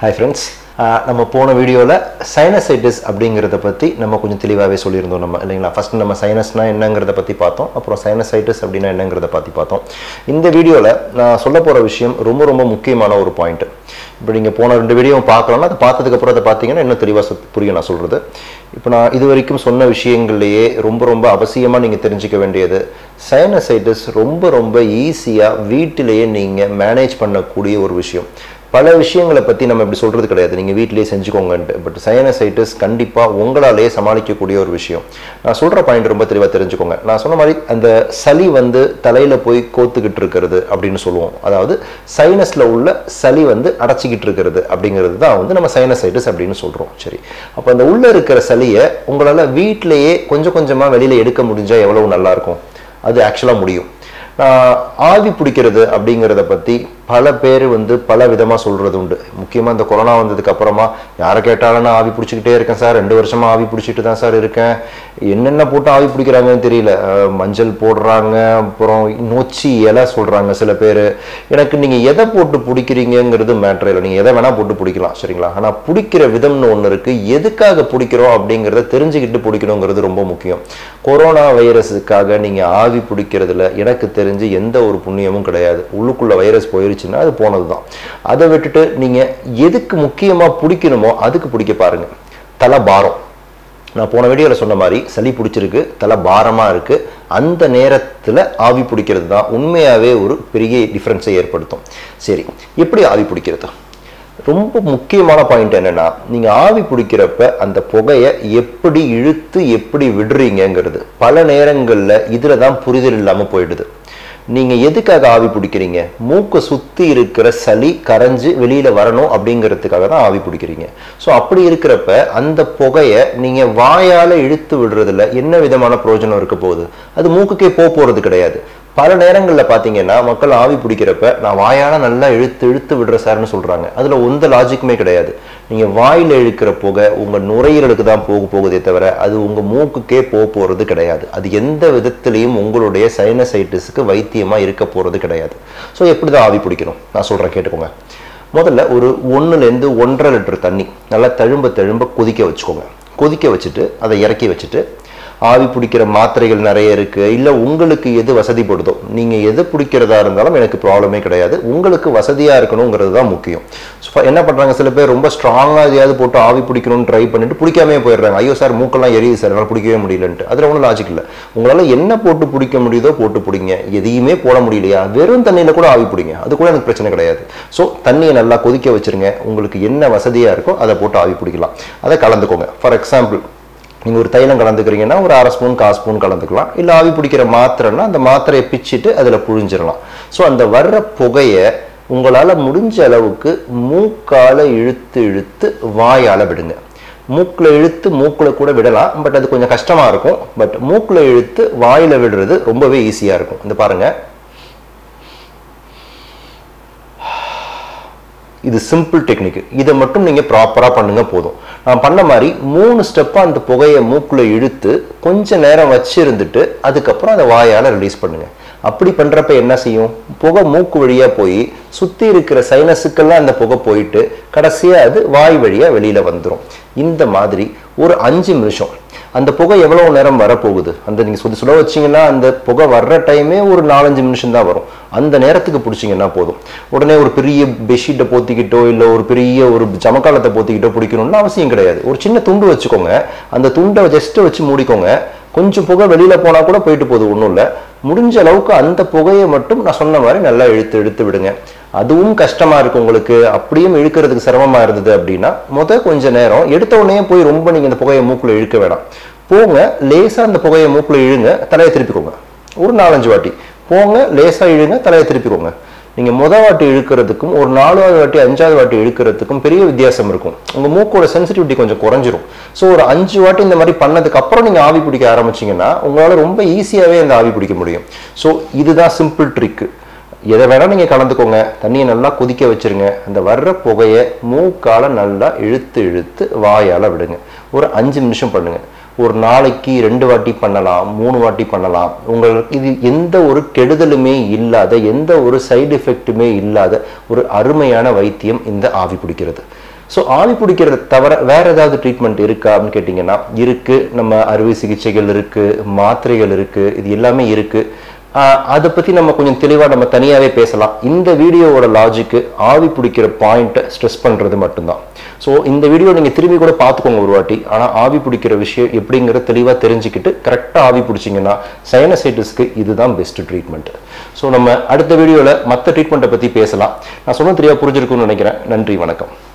hi friends நம்ம போன வீடியோவில் சைனசைட்டிஸ் அப்படிங்கிறத பற்றி நம்ம கொஞ்சம் தெளிவாகவே சொல்லியிருந்தோம் நம்ம இல்லைங்களா ஃபஸ்ட் நம்ம சைனஸ்னால் என்னங்கிறத பற்றி பார்த்தோம் அப்புறம் சைனசைட்டிஸ் அப்படின்னா என்னங்கிறத பற்றி பார்த்தோம் இந்த வீடியோவில் நான் சொல்ல போகிற விஷயம் ரொம்ப ரொம்ப முக்கியமான ஒரு பாயிண்ட் இப்போ நீங்கள் போன ரெண்டு வீடியோ பார்க்கலன்னா அதை பார்த்ததுக்கப்புறம் அதை பார்த்தீங்கன்னா இன்னும் தெளிவாக சொ- புரியும் நான் சொல்கிறது இப்போ நான் இது வரைக்கும் சொன்ன விஷயங்கள்லேயே ரொம்ப ரொம்ப அவசியமாக நீங்கள் தெரிஞ்சுக்க வேண்டியது சைனசைட்டிஸ் ரொம்ப ரொம்ப ஈஸியாக வீட்டிலேயே நீங்கள் மேனேஜ் பண்ணக்கூடிய ஒரு விஷயம் பல விஷயங்களை பற்றி நம்ம இப்படி சொல்கிறது கிடையாது நீங்கள் வீட்டிலேயே செஞ்சுக்கோங்கன்ட்டு பட் சைனசைட்டிஸ் கண்டிப்பாக உங்களாலேயே சமாளிக்கக்கூடிய ஒரு விஷயம் நான் சொல்கிற பாயிண்ட் ரொம்ப தெளிவாக தெரிஞ்சுக்கோங்க நான் சொன்ன மாதிரி அந்த சளி வந்து தலையில் போய் கோத்துக்கிட்டு இருக்கிறது அப்படின்னு சொல்லுவோம் அதாவது சைனஸில் உள்ள சளி வந்து அடைச்சிக்கிட்டு இருக்கிறது அப்படிங்கிறது தான் வந்து நம்ம சைனசைட்டிஸ் அப்படின்னு சொல்கிறோம் சரி அப்போ அந்த உள்ளே இருக்கிற சளியை உங்களால் வீட்டிலேயே கொஞ்சம் கொஞ்சமாக வெளியில் எடுக்க முடிஞ்சால் எவ்வளவு நல்லாயிருக்கும் அது ஆக்சுவலாக முடியும் நான் ஆவி பிடிக்கிறது அப்படிங்கிறத பற்றி பல பேர் வந்து பல விதமாக சொல்கிறது உண்டு முக்கியமாக இந்த கொரோனா வந்ததுக்கு அப்புறமா யாரை கேட்டாலும் நான் ஆவி பிடிச்சிக்கிட்டே இருக்கேன் சார் ரெண்டு வருஷமா ஆவி பிடிச்சிட்டு தான் சார் இருக்கேன் என்னென்ன போட்டு ஆவி பிடிக்கிறாங்கன்னு தெரியல அஹ் மஞ்சள் போடுறாங்க அப்புறம் நொச்சி இலை சொல்கிறாங்க சில பேர் எனக்கு நீங்கள் எதை போட்டு பிடிக்கிறீங்கிறது மேட்ரு இல்லை நீங்கள் எதை வேணால் போட்டு பிடிக்கலாம் சரிங்களா ஆனால் பிடிக்கிற விதம்னு ஒன்று இருக்குது எதுக்காக பிடிக்கிறோம் அப்படிங்கிறத தெரிஞ்சுக்கிட்டு பிடிக்கணுங்கிறது ரொம்ப முக்கியம் கொரோனா வைரஸுக்காக நீங்கள் ஆவி பிடிக்கிறதுல எனக்கு தெரிஞ்சு எந்த ஒரு புண்ணியமும் கிடையாது உள்ளுக்குள்ள வைரஸ் போயிருச்சுன்னா அது போனது தான் அதை விட்டுட்டு நீங்கள் எதுக்கு முக்கியமாக பிடிக்கணுமோ அதுக்கு பிடிக்க பாருங்க தலை பாரம் நான் போன வீடியோவில் சொன்ன மாதிரி சளி பிடிச்சிருக்கு தலை பாரமாக இருக்குது அந்த நேரத்தில் ஆவி பிடிக்கிறது தான் உண்மையாகவே ஒரு பெரிய டிஃப்ரென்ஸை ஏற்படுத்தும் சரி எப்படி ஆவி பிடிக்கிறது ரொம்ப முக்கியமான பாயிண்ட் என்னன்னா நீங்க ஆவி பிடிக்கிறப்ப அந்த புகையை எப்படி இழுத்து எப்படி விடுறீங்கங்கிறது பல நேரங்கள்ல இதுல தான் புரிதல் இல்லாம போயிடுது நீங்க எதுக்காக ஆவி பிடிக்கிறீங்க மூக்கை சுத்தி இருக்கிற சளி கரைஞ்சு வெளியில வரணும் அப்படிங்கிறதுக்காக தான் ஆவி பிடிக்கிறீங்க ஸோ அப்படி இருக்கிறப்ப அந்த புகையை நீங்க வாயால இழுத்து விடுறதுல என்ன விதமான பிரயோஜனம் இருக்க போகுது அது மூக்குக்கே போக போறது கிடையாது பல நேரங்களில் பார்த்தீங்கன்னா மக்கள் ஆவி பிடிக்கிறப்ப நான் வாயால நல்லா இழுத்து இழுத்து விடுற சார்னு சொல்றாங்க அதுல எந்த லாஜிக்குமே கிடையாது நீங்க வாயில இழுக்கிற புகை உங்க நுரையீரலுக்கு தான் போக போகுதே தவிர அது உங்க மூக்குக்கே போக போறது கிடையாது அது எந்த விதத்திலையும் உங்களுடைய சைனசைட்டிஸ்க்கு வைத்தியமா இருக்க போறது கிடையாது ஸோ எப்படிதான் ஆவி பிடிக்கணும் நான் சொல்றேன் கேட்டுக்கோங்க முதல்ல ஒரு ஒன்றுலேருந்து ஒன்றரை லிட்டர் தண்ணி நல்லா தழும்ப தழும்ப கொதிக்க வச்சுக்கோங்க கொதிக்க வச்சுட்டு அதை இறக்கி வச்சுட்டு ஆவி பிடிக்கிற மாத்திரைகள் நிறைய இருக்கு இல்லை உங்களுக்கு எது வசதிப்படுதோ நீங்க எது பிடிக்கிறதா இருந்தாலும் எனக்கு ப்ராப்ளமே கிடையாது உங்களுக்கு வசதியா இருக்கணுங்கிறது தான் முக்கியம் So, என்ன பண்றாங்க சில பேர் ரொம்ப ஸ்ட்ராங்கா எதையாவது போட்டு ஆவி பிடிக்கணும்னு ட்ரை பண்ணிட்டு பிடிக்காமே போயிடுறாங்க ஐயோ சார் மூக்கெல்லாம் எரியுது சார் என்னால் பிடிக்கவே முடியலன்ட்டு அதுல ஒன்றும் லாஜிக் இல்லை உங்களால என்ன போட்டு பிடிக்க முடியுதோ போட்டு பிடிங்க எதையுமே போட முடியலையா வெறும் தண்ணியில கூட ஆவி பிடிங்க அது கூட எனக்கு பிரச்சனை கிடையாது ஸோ தண்ணியை நல்லா கொதிக்க வச்சிருங்க உங்களுக்கு என்ன வசதியா இருக்கோ அதை போட்டு ஆவி பிடிக்கலாம் அதை கலந்துக்கோங்க ஃபார் எக்ஸாம்பிள் நீங்கள் ஒரு தைலம் கலந்துக்கிறீங்கன்னா ஒரு அரை ஸ்பூன் கால் ஸ்பூன் கலந்துக்கலாம் இல்லை ஆவி பிடிக்கிற மாத்திரைன்னா அந்த மாத்திரையை பிச்சிட்டு அதில் புழிஞ்சிடலாம் ஸோ அந்த வர்ற புகையை உங்களால் முடிஞ்ச அளவுக்கு மூக்கால இழுத்து இழுத்து வாயால் விடுங்க மூக்கில் இழுத்து மூக்கில் கூட விடலாம் பட் அது கொஞ்சம் கஷ்டமாக இருக்கும் பட் மூக்கில் இழுத்து வாயில் விடுறது ரொம்பவே ஈஸியாக இருக்கும் இந்த பாருங்க இது சிம்பிள் டெக்னிக் இதை மட்டும் நீங்கள் ப்ராப்பராக பண்ணுங்க போதும் நான் பண்ண மாதிரி மூணு ஸ்டெப்பாக அந்த புகையை மூக்குள்ள இழுத்து கொஞ்ச நேரம் வச்சு இருந்துட்டு அதுக்கப்புறம் அதை வாயால் ரிலீஸ் பண்ணுங்க அப்படி பண்ணுறப்ப என்ன செய்யும் புகை மூக்கு வழியாக போய் சுற்றி இருக்கிற சைனஸுக்கெல்லாம் அந்த புகை போயிட்டு கடைசியாக அது வாய் வழியாக வெளியில் வந்துடும் இந்த மாதிரி ஒரு அஞ்சு நிமிஷம் அந்த புகை எவ்வளவு நேரம் வரப்போகுது அந்த நீங்க சுட சுட வச்சீங்கன்னா அந்த புகை வர்ற டைமே ஒரு நாலஞ்சு நிமிஷம் தான் வரும் அந்த நேரத்துக்கு பிடிச்சிங்கன்னா போதும் உடனே ஒரு பெரிய பெட்ஷீட்டை போத்திக்கிட்டோ இல்லை ஒரு பெரிய ஒரு ஜமக்காலத்தை போத்திக்கிட்டோ பிடிக்கணும்னு அவசியம் கிடையாது ஒரு சின்ன துண்டு வச்சுக்கோங்க அந்த துண்டை ஜஸ்ட் வச்சு மூடிக்கோங்க கொஞ்சம் புகை வெளியில போனா கூட போயிட்டு போகுது ஒன்றும் இல்லை முடிஞ்ச அளவுக்கு அந்த புகையை மட்டும் நான் சொன்ன மாதிரி நல்லா இழுத்து இழுத்து விடுங்க அதுவும் கஷ்டமா இருக்கு உங்களுக்கு அப்படியும் இழுக்கிறதுக்கு சிரமமா இருந்தது அப்படின்னா முத கொஞ்ச நேரம் எடுத்த உடனே போய் ரொம்ப நீங்க இந்த புகையை மூக்குல இழுக்க வேணாம் போங்க லேசா அந்த புகையை மூக்குல இழுங்க தலையை திருப்பிக்கோங்க ஒரு நாலஞ்சு வாட்டி போங்க லேசா இழுங்க தலையை திருப்பிக்கோங்க நீங்க முத வாட்டி இழுக்கிறதுக்கும் ஒரு நாலாவது வாட்டி அஞ்சாவது வாட்டி இழுக்கிறதுக்கும் பெரிய வித்தியாசம் இருக்கும் உங்க மூக்கோட சென்சிட்டிவிட்டி கொஞ்சம் குறைஞ்சிரும் ஸோ ஒரு அஞ்சு வாட்டி இந்த மாதிரி பண்ணதுக்கு அப்புறம் நீங்க ஆவி பிடிக்க ஆரம்பிச்சீங்கன்னா உங்களால ரொம்ப ஈஸியாவே இந்த ஆவி பிடிக்க முடியும் ஸோ இதுதான் சிம்பிள் ட்ரிக்கு எதை வேணா நீங்க கலந்துக்கோங்க தண்ணியை நல்லா கொதிக்க வச்சிருங்க அந்த வர்ற புகையை மூக்கால நல்லா இழுத்து இழுத்து வாயால விடுங்க ஒரு அஞ்சு நிமிஷம் பண்ணுங்க ஒரு நாளைக்கு ரெண்டு வாட்டி பண்ணலாம் மூணு வாட்டி பண்ணலாம் உங்களுக்கு இது எந்த ஒரு கெடுதலுமே இல்லாத எந்த ஒரு சைடு எஃபெக்ட்டுமே இல்லாத ஒரு அருமையான வைத்தியம் இந்த ஆவி பிடிக்கிறது ஸோ ஆவி பிடிக்கிறத தவிர வேற ஏதாவது ட்ரீட்மெண்ட் இருக்கா அப்படின்னு கேட்டிங்கன்னா இருக்கு நம்ம அறுவை சிகிச்சைகள் இருக்கு மாத்திரைகள் இருக்கு இது எல்லாமே இருக்கு ஆஹ் அதை பத்தி நம்ம கொஞ்சம் தெளிவா நம்ம தனியாவே பேசலாம் இந்த வீடியோவோட லாஜிக்கு ஆவி பிடிக்கிற பாயிண்ட்டை ஸ்ட்ரெஸ் பண்றது மட்டும்தான் ஸோ இந்த வீடியோ நீங்க திரும்பி கூட பார்த்துக்கோங்க ஒரு வாட்டி ஆனா ஆவி பிடிக்கிற விஷயம் எப்படிங்கிறத தெளிவா தெரிஞ்சுக்கிட்டு கரெக்டா ஆவி பிடிச்சிங்கன்னா சைனசைட்டிஸ்க்கு இதுதான் பெஸ்ட் ட்ரீட்மெண்ட் ஸோ நம்ம அடுத்த வீடியோல மற்ற ட்ரீட்மெண்ட்டை பத்தி பேசலாம் நான் சொன்ன தெளிவா புரிஞ்சிருக்கும்னு நினைக்கிறேன் நன்றி வணக்கம்